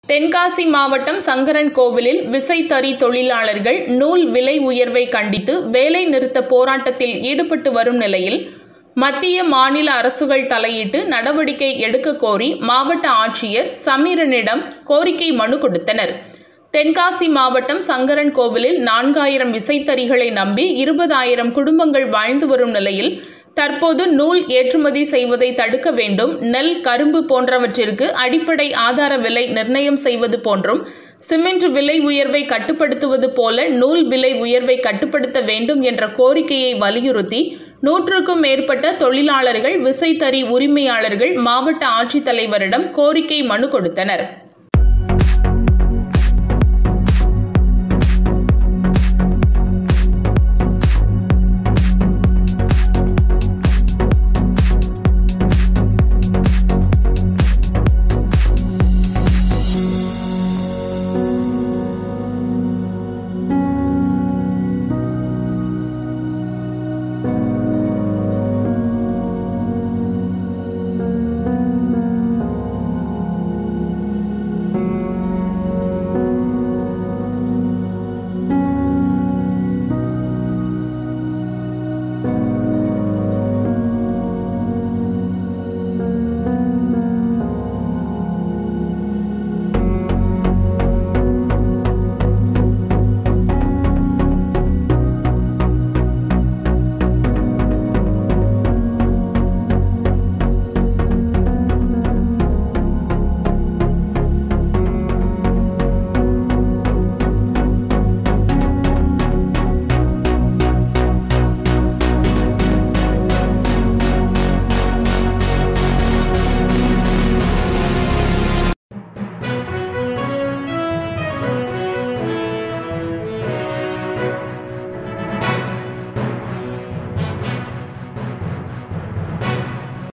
தென்காசி மாவட்டம் சங்கரன் கோவிலில் விசைத்தறி தொழிலாளர்கள் நூல் விலை உயர்வை கண்டித்து வேலை நிறுத்த போராட்டத்தில் ஈடுபட்டு வரும் நிலையில் மத்திய மாநில அரசுகள் தலையிட்டு நடவடிக்கை எடுக்க கோரி மாவட்ட ஆட்சியர் சமீரனிடம் கோரிக்கை மனு கொடுத்தனர் தென்காசி மாவட்டம் சங்கரன் கோவிலில் நான்காயிரம் விசைத்தறிகளை நம்பி இருபதாயிரம் குடும்பங்கள் வாழ்ந்து வரும் நிலையில் தற்போது நூல் ஏற்றுமதி செய்வதை தடுக்க வேண்டும் நெல் கரும்பு போன்றவற்றிற்கு அடிப்படை ஆதார விலை நிர்ணயம் செய்வது போன்றும் சிமெண்ட் விலை உயர்வை கட்டுப்படுத்துவது போல நூல் விலை உயர்வை கட்டுப்படுத்த வேண்டும் என்ற கோரிக்கையை வலியுறுத்தி நூற்றுக்கும் மேற்பட்ட தொழிலாளர்கள் விசைத்தறி உரிமையாளர்கள் மாவட்ட ஆட்சித்தலைவரிடம் கோரிக்கை மனு கொடுத்தனர்